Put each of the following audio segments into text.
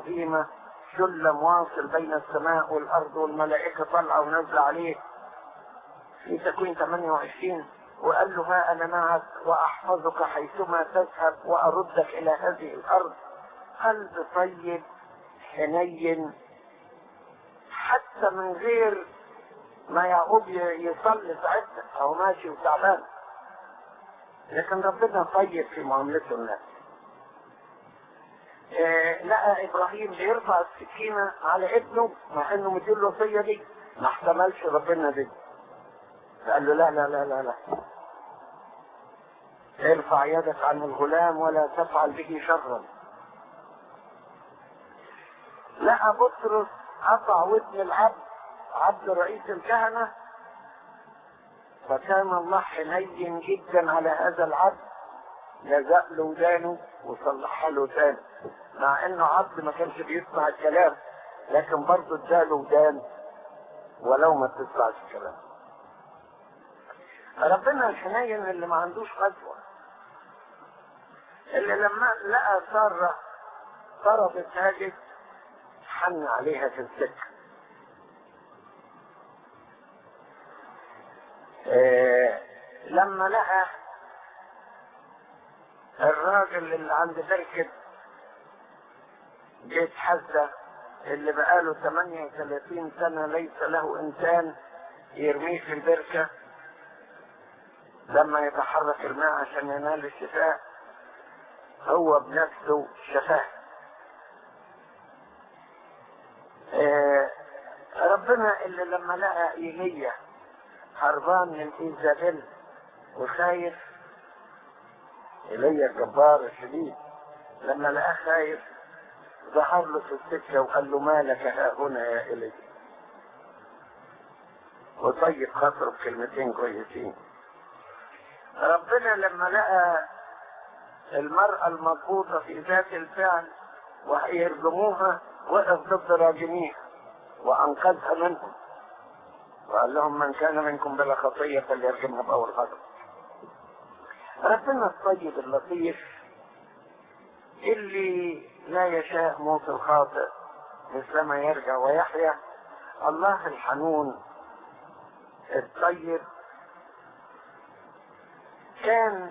عظيمة سلم واصل بين السماء والأرض والملائكة طالعة ونازلة عليه في تكوين 28 وقال له ها أنا معك وأحفظك حيثما تذهب وأردك إلى هذه الأرض قلب طيب حنين حتى من غير ما يعقوب يصلي ساعتها أو ماشي وتعبان لكن ربنا طيب في معاملته الناس آه لقى ابراهيم بيرفع السكينه على ابنه مع انه مدير له الوصيه دي ما احتملش ربنا دي فقال له لا لا لا لا لا ارفع يدك عن الغلام ولا تفعل به شرا لقى بطرس قطع ودن العبد عبد رئيس الكهنه فكان الله حنين جدا على هذا العبد لزق له ودانه وصلحها له تاني مع انه عبد ما كانش بيسمع الكلام لكن برضه اداله ودان ولو ما تسمعش الكلام ربنا الحنين اللي ما عندوش قسوة اللي لما لقى سارة طربت هاجت حن عليها في السكة إيه لما لقى الراجل اللي عند بركة بيت حزة اللي بقاله 38 سنة ليس له إنسان يرميه في البركة لما يتحرك الماء عشان ينال الشفاء هو بنفسه شفاه إيه ربنا اللي لما لقى ايليا هربان من ايزابيل وخايف ايليا الجبار الشديد لما لقاه خايف ظهر له في السكه وقال له ما لك ها هنا يا ايليا وطيب خاطره بكلمتين كويسين ربنا لما لقى المرأة المضبوطة في ذات الفعل وهيرجموها وقف ضد راجميها وأنقذها منهم وقال لهم من كان منكم بلا خطية فليرجمها بأول غضب ربنا الطيب اللطيف اللي لا يشاء موت الخاطئ مثلما يرجع ويحيا الله الحنون الطيب كان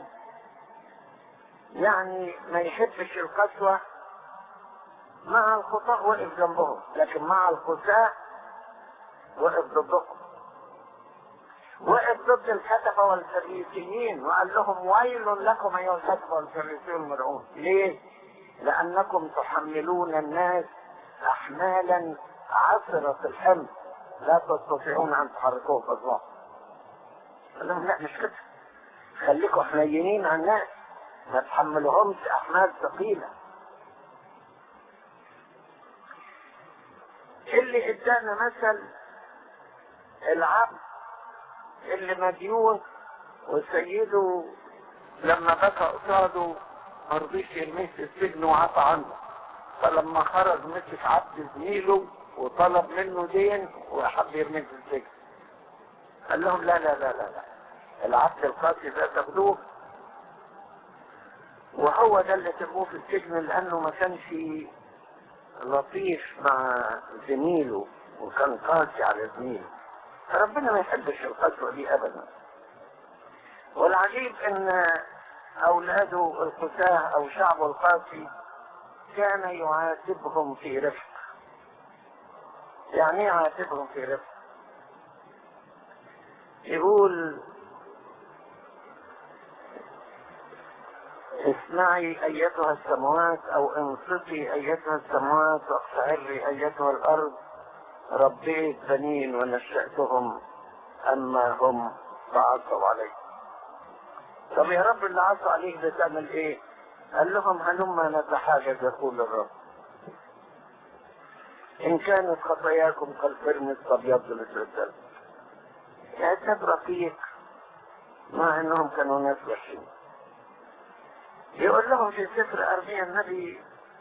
يعني ما يحبش القسوة مع الخطاء وقف جنبهم لكن مع الخساء وقف ضدهم وقف ضد الكتبة والفريسيين وقال لهم ويل لكم أيها الكتبة والفريسيون المرعون ليه؟ لأنكم تحملون الناس أحمالا عسرة الحمل لا تستطيعون أن تحركوه في الظهر قال لهم لا مش كده خليكم حنينين على الناس ما تحملهمش احمال ثقيله اللي ادانا مثل العبد اللي مديون وسيده لما بكى قصاده ما رضيش يرميه في السجن وعفى عنه فلما خرج مسك عبد زميله وطلب منه دين وحب يرميه في السجن قال لهم لا لا لا لا لا العبد القاسي ده تاخدوه وهو ده اللي ترموه في السجن لانه ما كانش لطيف مع زميله وكان قاسي على زميله فربنا ما يحبش القسوة دي ابدا والعجيب ان اولاده القساة او شعبه القاسي كان يعاتبهم في رفق يعني ايه يعاتبهم في رفق يقول اسمعي ايتها السماوات او انصتي ايتها السماوات واقشعري ايتها الارض ربيت بنين ونشأتهم اما هم فعصوا علي طب يا رب اللي عصوا عليك ده تعمل ايه قال لهم هلما نتحاجج يقول الرب ان كانت خطاياكم كالفرن الابيض مثل الدم يعتبر رقيق مع انهم كانوا ناس وحشين يقول لهم في سفر أرميا النبي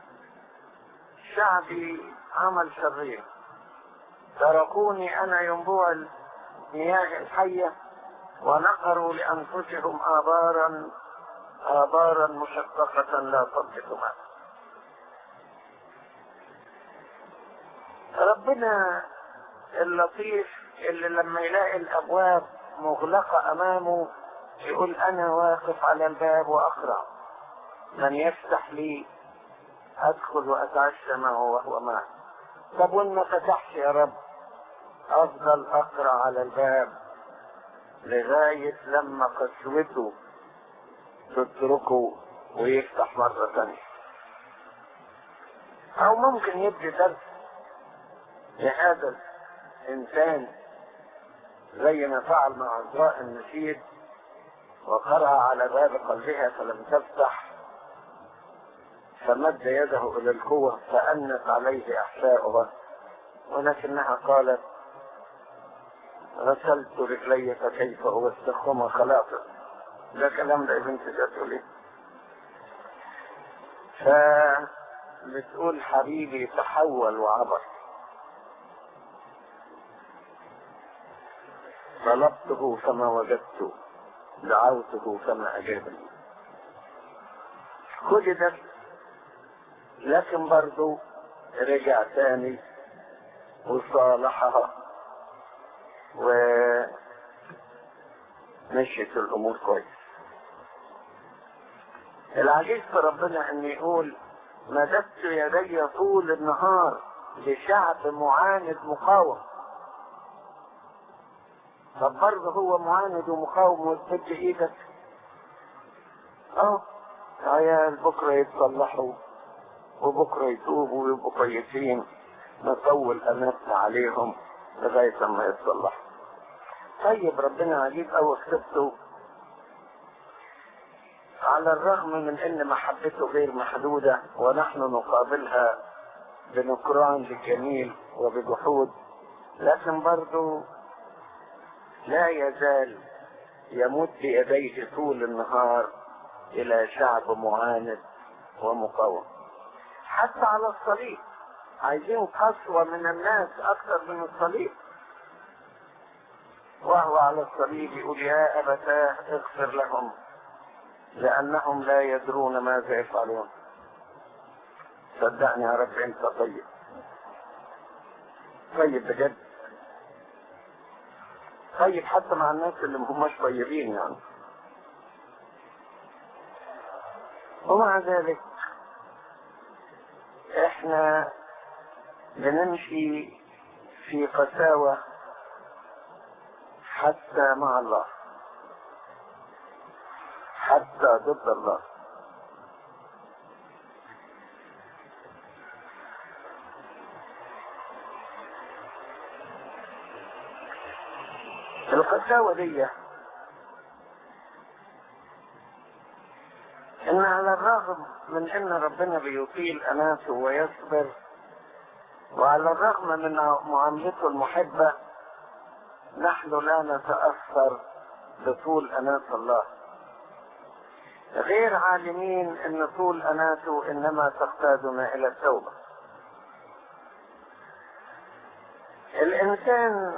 شعبي عمل شرير تركوني أنا ينبوع المياه الحية ونقروا لأنفسهم آبارا آبارا مشققة لا تنطق ماء ربنا اللطيف اللي لما يلاقي الابواب مغلقة امامه يقول انا واقف على الباب واقرأ من يفتح لي ادخل واتعشى معه وهو معي طب وان ما فتحش يا رب افضل اقرأ على الباب لغاية لما قسوته تتركه ويفتح مرة ثانية او ممكن يدي درس لهذا الانسان زي ما فعل مع عذراء النشيد وقرأ على باب قلبها فلم تفتح فمد يده الى القوة فأنت عليه احشاؤها ولكنها قالت غسلت رجلي فكيف اوسخهما خلاص ده كلام ده يا بنتي ده تقول ايه فبتقول حبيبي تحول وعبر طلبته فما وجدته دعوته فما اجابني كل ده لكن برضو رجع تاني وصالحها ومشيت الامور كويس العجيب في ربنا ان يقول مددت يدي طول النهار لشعب معاند مقاوم طب برضه هو معاند ومقاوم وتمد ايدك اه عيال بكره يتصلحوا وبكره يتوبوا ويبقوا كويسين نطول اماتنا عليهم لغايه ما يتصلحوا طيب ربنا عجيب قوي خطته على الرغم من ان محبته غير محدودة ونحن نقابلها بنكران للجميل وبجحود لكن برضو لا يزال يمد يديه طول النهار الى شعب معاند ومقاوم حتى على الصليب عايزين قسوة من الناس اكثر من الصليب وهو على الصليب يقول يا ابتاه اغفر لهم لأنهم لا يدرون ماذا يفعلون صدقني يا رب أنت طيب طيب بجد طيب حتى مع الناس اللي ما هماش طيبين يعني ومع ذلك احنا بنمشي في قساوة حتى مع الله حتى ضد الله القساوة دي ان على الرغم من ان ربنا بيطيل اناسه ويصبر وعلى الرغم من معاملته المحبة نحن لا نتأثر بطول اناس الله غير عالمين ان طول اناته انما تقتادنا الى التوبة الانسان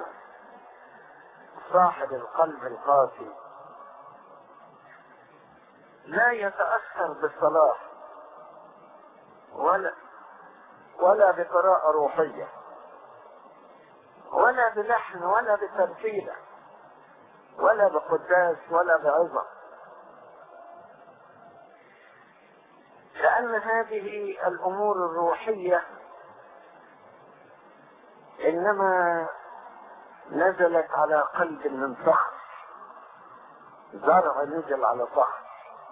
صاحب القلب القاسي لا يتأثر بالصلاة ولا ولا بقراءة روحية ولا بلحن ولا بتمثيلة ولا بقداس ولا بعظم لأن هذه الأمور الروحية إنما نزلت على قلب من صخر زرع نزل على صخر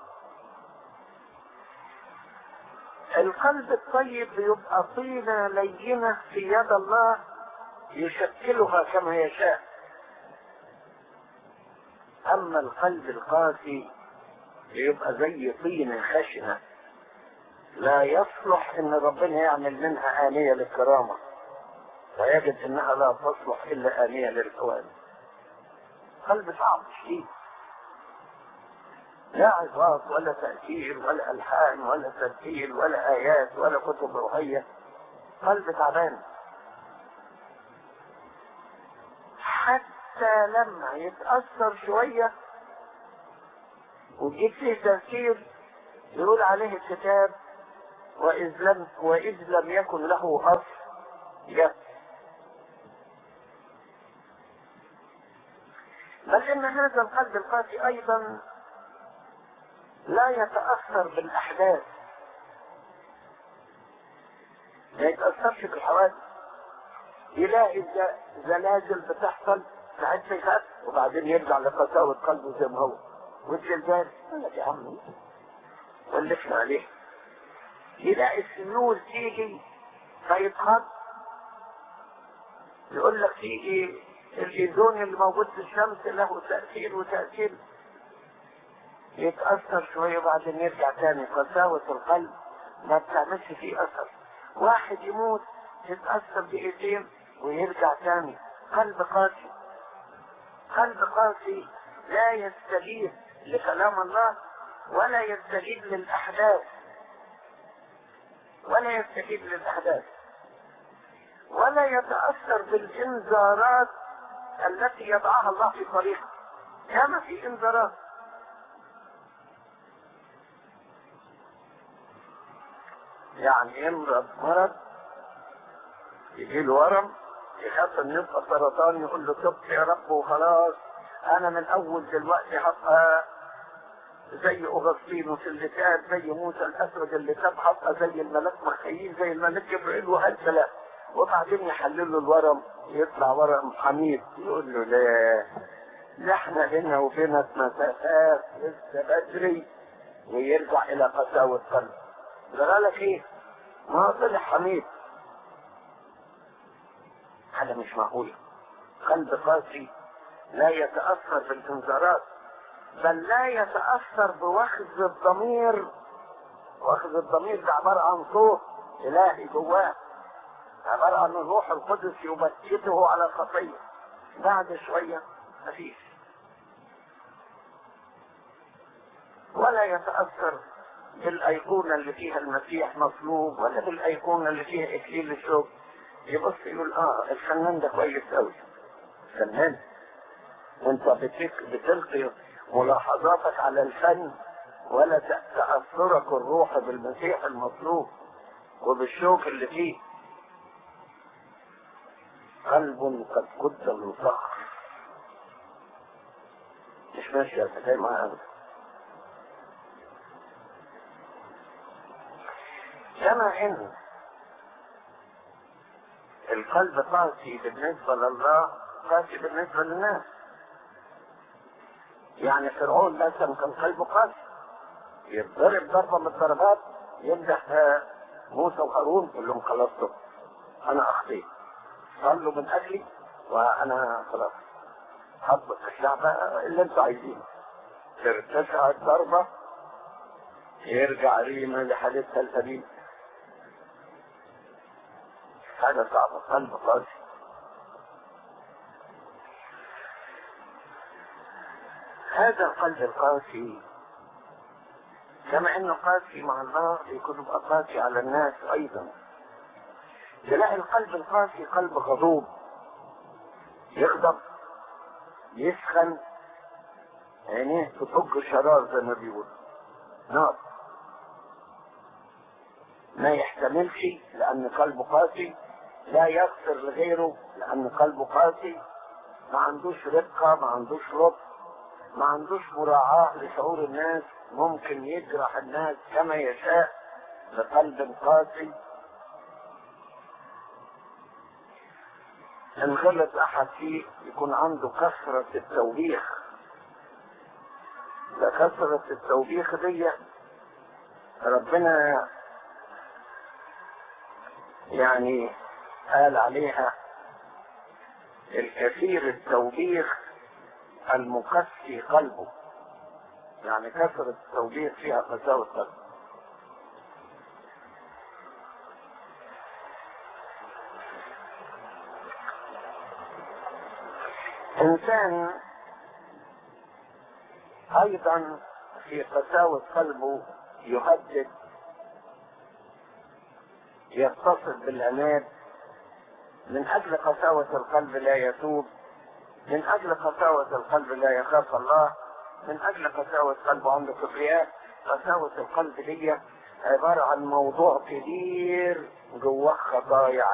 القلب الطيب بيبقى طينة لينة في يد الله يشكلها كما يشاء أما القلب القاسي بيبقى زي طينة خشنة لا يصلح ان ربنا يعمل منها آنية للكرامة ويجد انها لا تصلح الا آنية للحوال قلب صعب شديد لا عظات ولا تأثير ولا ألحان ولا تسجيل ولا آيات ولا كتب روحية قلب تعبان حتى لما يتأثر شوية ويجيب فيه تأثير يقول عليه الكتاب وإذ لم وإذ لم يكن له أصل جف بل ان هذا القلب القاسي ايضا لا يتأثر بالاحداث ما يتأثرش بالحوادث يلاقي زلازل بتحصل ساعتها يخاف وبعدين يرجع لقساوة قلبه زي ما هو والزلزال يقول لك يا عم ولفنا عليه يلاقي السيول تيجي فيتخض يقول لك تيجي الايزون اللي موجود في الشمس له تأثير وتأثير يتأثر شوية وبعدين يرجع تاني قساوة القلب ما بتعملش فيه أثر واحد يموت يتأثر دقيقتين ويرجع تاني قلب قاسي قلب قاسي لا يستجيب لكلام الله ولا يستجيب للأحداث ولا يستجيب للأحداث ولا يتأثر بالإنذارات التي يضعها الله في طريقه كما في إنذارات يعني يمرض مرض يجي له ورم يخاف ان يبقى سرطان يقول له تبت يا رب وخلاص انا من اول دلوقتي هبقى زي اغسطينوس اللي كان زي موسى الاسود اللي كان هبقى زي الملاك مخيل زي الملاك جبريل وهكذا وبعدين يحلل له الورم يطلع ورم حميد يقول له لا لا احنا هنا وبينك مسافات لسه بدري ويرجع الى قساوة قلب قال لك ايه ما هو طلع حميد حاجة مش معقولة قلب قاسي لا يتأثر بالانذارات بل لا يتأثر بوخز الضمير وخز الضمير ده عبارة عن صوت إلهي جواه عبارة عن الروح القدس يبكته على الخطية بعد شوية مفيش ولا يتأثر بالأيقونة اللي فيها المسيح مصلوب ولا بالأيقونة اللي فيها إكليل الشوك يبص يقول اه الفنان ده كويس قوي فنان وانت بتك بتلقي ملاحظاتك على الفن ولا تأثرك الروح بالمسيح المطلوب وبالشوك اللي فيه قلب قد كد الصخر مش ماشي يا زي ما أنا كما ان القلب قاسي بالنسبة لله قاسي بالنسبة للناس يعني فرعون مثلا كان قلبه قاسي يتضرب ضربة من الضربات يمدح موسى وهارون يقول لهم خلاص انا اخطيت صلوا من اجلي وانا خلاص حطوا الشعب اللي انتوا عايزينه ترتفع الضربة يرجع ريما لحالتها القديمة حاجة صعبة قلب قاسي هذا القلب القاسي كما انه قاسي مع الله يكون يبقى قاسي على الناس ايضا تلاقي القلب القاسي قلب غضوب يغضب يسخن عينيه تطج شرار زي ما بيقولوا نار ما يحتملش لان قلبه قاسي لا يغفر لغيره لان قلبه قاسي ما عندوش رقة ما عندوش لطف ما عندوش مراعاة لشعور الناس ممكن يجرح الناس كما يشاء بقلب قاسي ان غلط احد فيه يكون عنده كثرة التوبيخ ده كثرة التوبيخ دي ربنا يعني قال عليها الكثير التوبيخ المقسي قلبه يعني كثرة التوبيخ فيها قساوة قلب انسان ايضا في قساوة قلبه يهدد يتصل بالعناد من اجل قساوة القلب لا يتوب من اجل قساوة القلب لا يخاف الله من اجل قساوة قلبه عنده كبرياء قساوة القلب دي عبارة عن موضوع كبير جواه خطايا